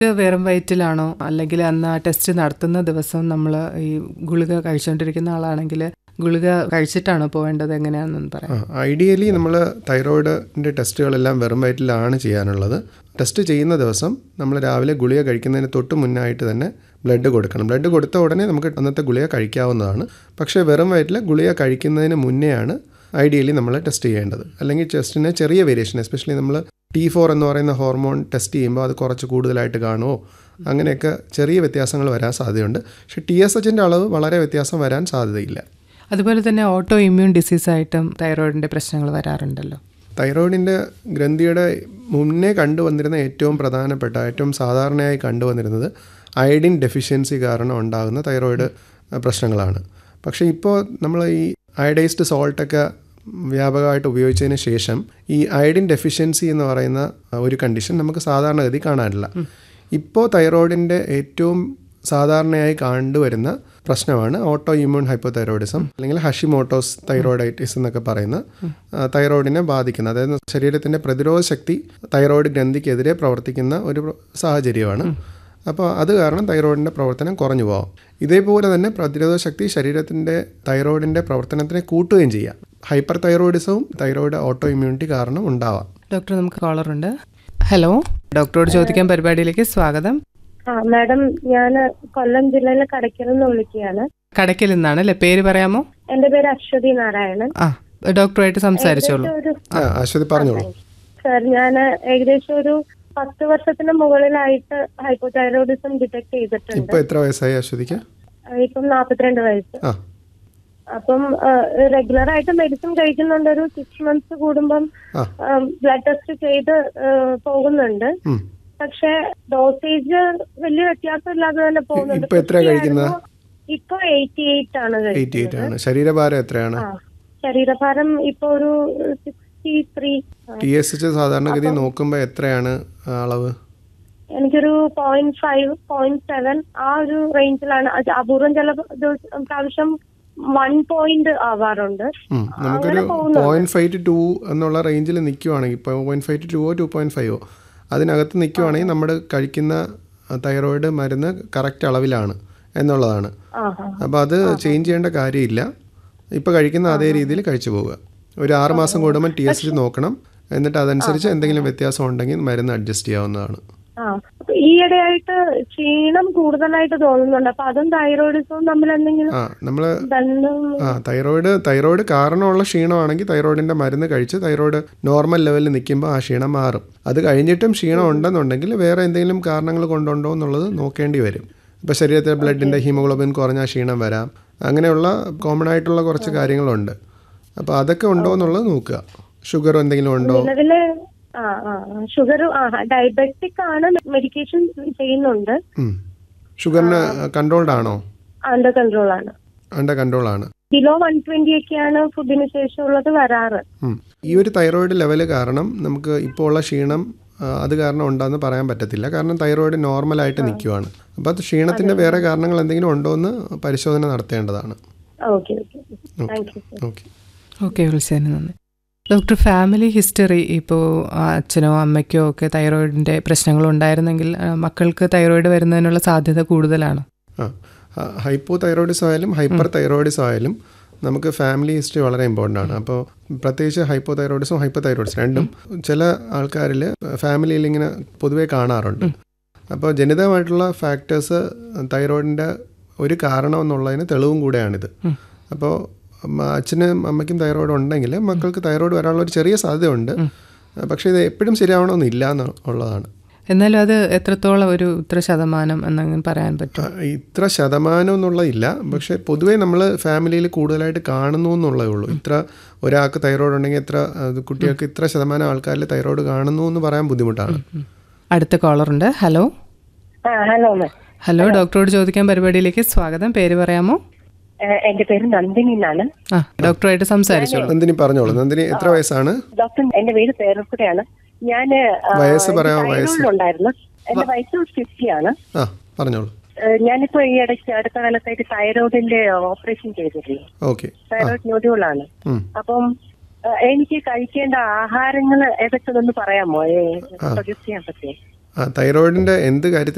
ഇത് വെറും വയറ്റിലാണോ അല്ലെങ്കിൽ അന്ന് ആ ടെസ്റ്റ് നടത്തുന്ന ദിവസം നമ്മൾ ഈ ഗുളിക കഴിച്ചുകൊണ്ടിരിക്കുന്ന ആളാണെങ്കിൽ ഗുളിക കഴിച്ചിട്ടാണോ പോവേണ്ടത് എങ്ങനെയാണെന്ന് പറയാം ഐഡിയലി നമ്മൾ തൈറോയിഡിൻ്റെ ടെസ്റ്റുകളെല്ലാം വെറും വയറ്റിലാണ് ചെയ്യാനുള്ളത് ടെസ്റ്റ് ചെയ്യുന്ന ദിവസം നമ്മൾ രാവിലെ ഗുളിക കഴിക്കുന്നതിന് തൊട്ട് മുന്നായിട്ട് തന്നെ ബ്ലഡ് കൊടുക്കണം ബ്ലഡ് കൊടുത്ത ഉടനെ നമുക്ക് അന്നത്തെ ഗുളിക കഴിക്കാവുന്നതാണ് പക്ഷേ വെറും വയറ്റിൽ ഗുളിക കഴിക്കുന്നതിന് മുന്നെയാണ് ഐഡിയലി നമ്മൾ ടെസ്റ്റ് ചെയ്യേണ്ടത് അല്ലെങ്കിൽ ടെസ്റ്റിന് ചെറിയ വേരിയേഷൻ എസ്പെഷ്യലി നമ്മൾ ടി ഫോർ എന്ന് പറയുന്ന ഹോർമോൺ ടെസ്റ്റ് ചെയ്യുമ്പോൾ അത് കുറച്ച് കൂടുതലായിട്ട് കാണുമോ അങ്ങനെയൊക്കെ ചെറിയ വ്യത്യാസങ്ങൾ വരാൻ സാധ്യതയുണ്ട് പക്ഷേ ടി എസ് എച്ചിൻ്റെ അളവ് വളരെ വ്യത്യാസം വരാൻ സാധ്യതയില്ല അതുപോലെ തന്നെ ഓട്ടോ ഇമ്മ്യൂൺ ഡിസീസായിട്ടും തൈറോയിഡിൻ്റെ പ്രശ്നങ്ങൾ വരാറുണ്ടല്ലോ തൈറോയിഡിൻ്റെ ഗ്രന്ഥിയുടെ മുന്നേ കണ്ടുവന്നിരുന്ന ഏറ്റവും പ്രധാനപ്പെട്ട ഏറ്റവും സാധാരണയായി കണ്ടുവന്നിരുന്നത് അയഡിൻ ഡെഫിഷ്യൻസി കാരണം ഉണ്ടാകുന്ന തൈറോയിഡ് പ്രശ്നങ്ങളാണ് പക്ഷേ ഇപ്പോൾ നമ്മൾ ഈ അയഡൈസ്ഡ് സോൾട്ടൊക്കെ വ്യാപകമായിട്ട് ഉപയോഗിച്ചതിന് ശേഷം ഈ അയഡിൻ ഡെഫിഷ്യൻസി എന്ന് പറയുന്ന ഒരു കണ്ടീഷൻ നമുക്ക് സാധാരണഗതി കാണാനില്ല ഇപ്പോൾ തൈറോയിഡിൻ്റെ ഏറ്റവും സാധാരണയായി കണ്ടുവരുന്ന പ്രശ്നമാണ് ഓട്ടോ ഇമ്മ്യൂൺ ഹൈപ്പോതൈറോയിഡിസം അല്ലെങ്കിൽ ഹഷിമോട്ടോസ് തൈറോയിഡൈറ്റിസ് എന്നൊക്കെ പറയുന്ന ആ, തൈറോയിഡിനെ ബാധിക്കുന്ന അതായത് ശരീരത്തിൻ്റെ പ്രതിരോധ ശക്തി തൈറോയിഡ് ഗ്രന്ഥിക്കെതിരെ പ്രവർത്തിക്കുന്ന ഒരു പ്ര- സാഹചര്യമാണ് അപ്പോൾ അത് കാരണം തൈറോയിഡിൻ്റെ പ്രവർത്തനം കുറഞ്ഞു പോകാം ഇതേപോലെ തന്നെ പ്രതിരോധ ശക്തി ശരീരത്തിൻ്റെ തൈറോയിഡിൻ്റെ പ്രവർത്തനത്തിനെ കൂട്ടുകയും ചെയ്യാം ഹൈപ്പർ തൈറോയിഡിസവും തൈറോയിഡ് ഓട്ടോ ഇമ്മ്യൂണിറ്റി കാരണം ഉണ്ടാവാം ഡോക്ടർ നമുക്ക് കോളറുണ്ട് ഹലോ ഡോക്ടറോട് ചോദിക്കാൻ പരിപാടിയിലേക്ക് സ്വാഗതം ആ മാഡം ഞാൻ കൊല്ലം ജില്ലയിലെ കടയ്ക്കൽ നിന്ന് വിളിക്കുകയാണ് കടയ്ക്കൽ നിന്നാണ് അല്ലേ പേര് പറയാമോ എന്റെ പേര് അശ്വതി നാരായണൻ ആ ഡോക്ടറുമായിട്ട് സംസാരിച്ചോളൂ ഒരു ആ അശ്വതി പറഞ്ഞോളൂ സാർ ഞാൻ ഏകദേശം ഒരു പത്ത് വർഷത്തിന് മുകളിലായിട്ട് ഹൈപ്പോതൈറോയിഡിസം ഡിറ്റക്ട് ചെയ്തിട്ടുണ്ട് ഇപ്പോൾ എത്ര വയസ്സായി അശ്വതിക്ക് ആ, ഇപ്പം നാൽപ്പത്തിരണ്ട് വയസ്സ് ആ അപ്പം റെഗുലർ ആയിട്ട് മെഡിസിൻ കഴിക്കുന്നുണ്ട് ഒരു സിക്സ് മന്ത്സ് കൂടുമ്പം ആ ബ്ലഡ് ടെസ്റ്റ് ചെയ്ത് ആ, പോകുന്നുണ്ട് ഉം. പക്ഷെ ഡോസേജ് വലിയ വ്യത്യാസമില്ലാതെ തന്നെ പോകുന്നുണ്ട് ഇപ്പൊ എത്രയാ കഴിക്കുന്നത്? ഇപ്പൊ എയ്റ്റി എയ്റ്റ് ആണ് എയ്റ്റി എയ്റ്റ് കഴിക്കുന്നത് ആണ് ശരീരഭാരം എത്രയാണ് ആ ശരീരഭാരം ഇപ്പൊ ഒരു sixty three T S H സാധാരണഗതി നോക്കുമ്പോൾ എത്രയാണ് ആ അളവ് എനിക്കൊരു പോയിന്റ് ഫൈവ് പോയിന്റ് സെവൻ ആ ഒരു റേഞ്ചിലാണ് അത് അപൂർവം ചില ദിവസം പ്രാവശ്യം വൺ പോയിന്റ് ആവാറുണ്ട് ഉം. നമുക്കൊരു അങ്ങനെ പോകുന്നുണ്ട്. പോയിന്റ് ഫൈവ് ടു ടു എന്നുള്ള റേഞ്ചിൽ നിൽക്കുവാണെങ്കിൽ ഇപ്പോൾ പോയിന്റ് ഫൈവ് ടു ടുവോ ടു പോയിന്റ് ഫൈവോ അതിനകത്ത് നിൽക്കുവാണെങ്കിൽ നമ്മൾ കഴിക്കുന്ന തൈറോയിഡ് മരുന്ന് കറക്റ്റ് അളവിലാണ് എന്നുള്ളതാണ് ആ ആ അപ്പോൾ അത് ചേഞ്ച് ചെയ്യേണ്ട കാര്യമില്ല ഇപ്പോൾ കഴിക്കുന്ന അതേ രീതിയിൽ കഴിച്ചു പോവുക ഒരു ആറ് മാസം കൂടുമ്പോൾ ടി എസ് നോക്കണം എന്നിട്ട് അതനുസരിച്ച് എന്തെങ്കിലും വ്യത്യാസം ഉണ്ടെങ്കിൽ മരുന്ന് അഡ്ജസ്റ്റ് ചെയ്യാവുന്നതാണ് ആ അപ്പൊ ഈയിടെയായിട്ട് ക്ഷീണം കൂടുതലായിട്ട് തോന്നുന്നുണ്ട് അപ്പൊ അതും തൈറോയിഡിസവും തമ്മിൽ എന്തെങ്കിലും ആ നമ്മൾ ബന്ധം ആ തൈറോയിഡ് തൈറോയിഡ് കാരണമുള്ള ക്ഷീണമാണെങ്കിൽ തൈറോയിഡിൻ്റെ മരുന്ന് കഴിച്ച് തൈറോയിഡ് നോർമൽ ലെവലിൽ നിൽക്കുമ്പോൾ ആ ക്ഷീണം മാറും അത് കഴിഞ്ഞിട്ടും ക്ഷീണം ഉണ്ടെന്നുണ്ടെങ്കിൽ വേറെ എന്തെങ്കിലും കാരണങ്ങൾ കൊണ്ടുണ്ടോ എന്നുള്ളത് നോക്കേണ്ടി വരും ഇപ്പോൾ ശരീരത്തിലെ ബ്ലഡിൻ്റെ ഹീമോഗ്ലോബിൻ കുറഞ്ഞ ക്ഷീണം വരാം അങ്ങനെയുള്ള കോമൺ ആയിട്ടുള്ള കുറച്ച് കാര്യങ്ങളുണ്ട് അപ്പോൾ അതൊക്കെ ഉണ്ടോ എന്നുള്ളത് നോക്കുക ഷുഗർ എന്തെങ്കിലും ഉണ്ടോ നിലവില് ആ ആ ഷുഗർ ആ ഡയബറ്റിക് ആണ് മെഡിക്കേഷൻ ചെയ്യുന്നുണ്ട് ഉം. ഷുഗറിന് കൺട്രോൾഡ് ആണോ അണ്ടർ കൺട്രോൾ ആണ് അണ്ടർ കൺട്രോളാണ് ബിലോ വൺ ട്വന്റി ഒക്കെയാണ് ഫുഡിന് ശേഷമുള്ളത് വരാറ് ഉം. ഈ ഒരു തൈറോയിഡ് ലെവൽ കാരണം നമുക്ക് ഇപ്പോൾ ഉള്ള ക്ഷീണം ആ, അത് കാരണം ഉണ്ടെന്ന് പറയാൻ പറ്റത്തില്ല കാരണം തൈറോയിഡ് നോർമലായിട്ട് നിൽക്കുവാണ് അപ്പോൾ അത് ക്ഷീണത്തിൻ്റെ വേറെ കാരണങ്ങൾ എന്തെങ്കിലും ഉണ്ടോ എന്ന് പരിശോധന നടത്തേണ്ടതാണ് okay okay thank you okay okay വിളിച്ചതിന് നന്ദി ഡോക്ടർ ഫാമിലി ഹിസ്റ്ററി ഇപ്പോൾ അച്ഛനോ അമ്മയ്ക്കോ ഒക്കെ തൈറോയിഡിൻ്റെ പ്രശ്നങ്ങൾ ഉണ്ടായിരുന്നെങ്കിൽ ആ, മക്കൾക്ക് തൈറോയിഡ് വരുന്നതിനുള്ള സാധ്യത കൂടുതലാണ് ആ ഹൈപ്പോ തൈറോയിഡിസം ആയാലും ഹൈപ്പർ തൈറോയിഡിസം ആയാലും നമുക്ക് ഫാമിലി ഹിസ്റ്ററി വളരെ ഇമ്പോർട്ടൻ്റ് ആണ് അപ്പോൾ പ്രത്യേകിച്ച് ഹൈപ്പോ തൈറോയിഡിസും ഹൈപ്പർ തൈറോയിഡിസം രണ്ടും ചില ആൾക്കാരിൽ ഫാമിലിയിൽ ഇങ്ങനെ പൊതുവേ കാണാറുണ്ട് അപ്പോൾ ജനിതകമായിട്ടുള്ള ഫാക്ടേഴ്സ് തൈറോയിഡിൻ്റെ ഒരു കാരണം എന്നുള്ളതിന് തെളിവും കൂടെയാണിത് അപ്പോൾ മ- അച്ഛനും അമ്മയ്ക്കും തൈറോയിഡ് ഉണ്ടെങ്കിൽ മക്കൾക്ക് തൈറോയിഡ് വരാനുള്ള ഒരു ചെറിയ സാധ്യതയുണ്ട് പക്ഷേ ഇത് എപ്പോഴും ശരിയാവണമെന്നില്ല എന്നുള്ളതാണ് എന്നാലും അത് എത്രത്തോളം ഒരു ഇത്ര ശതമാനം എന്നങ്ങനെ പറയാൻ പറ്റും ആ, ഇത്ര ശതമാനം എന്നുള്ളതില്ല പക്ഷേ പൊതുവേ നമ്മൾ ഫാമിലിയിൽ കൂടുതലായിട്ട് കാണുന്നു എന്നുള്ളതേ ഉള്ളൂ ഇത്ര ഒരാൾക്ക് തൈറോയ്ഡ് ഉണ്ടെങ്കിൽ ഇത്ര അത് കുട്ടികൾക്ക് ഇത്ര ശതമാനം ആൾക്കാരിൽ തൈറോയ്ഡ് കാണുന്നു എന്ന് പറയാൻ ബുദ്ധിമുട്ടാണ് അടുത്ത കോളറുണ്ട് ഹലോ ആ ഹലോ മാം ഹലോ ഡോക്ടറോട് ചോദിക്കാൻ പരിപാടിയിലേക്ക് സ്വാഗതം പേര് പറയാമോ എന്റെ പേര് നന്ദിനി എന്നാണ് ആ ഡോക്ടറുമായിട്ട് സംസാരിച്ചോളൂ നന്ദിനി പറഞ്ഞോളൂ നന്ദിനി എത്ര വയസ്സാണ് ഡോക്ടർ എന്റെ പേര് പേരക്കുടയാണ് ഞാൻ വയസ്സ് പറയാമോ, വയസ്സ്? ഉണ്ടായിരുന്നു എന്റെ വയസ്സ് ഫിഫ്റ്റി ആണ് ആ പറഞ്ഞോളൂ ഏഹ് ഞാനിപ്പോ ഈ ഇടയ്ക്ക് അടുത്ത കാലത്തായിട്ട് തൈറോയിഡിന്റെ ഓപ്പറേഷൻ ചെയ്തിട്ടില്ല ഓക്കെ തൈറോയിഡ് ന്യൂഡ്യൂളാണ് ഉം. അപ്പം ഏഹ് എനിക്ക് കഴിക്കേണ്ട ആഹാരങ്ങൾ ഏതൊക്കെ ഒന്ന് പറയാമോ സജസ്റ്റ് ചെയ്യാൻ പറ്റിയോ ആ തൈറോയിഡിൻ്റെ എന്ത് കാര്യത്തിൽ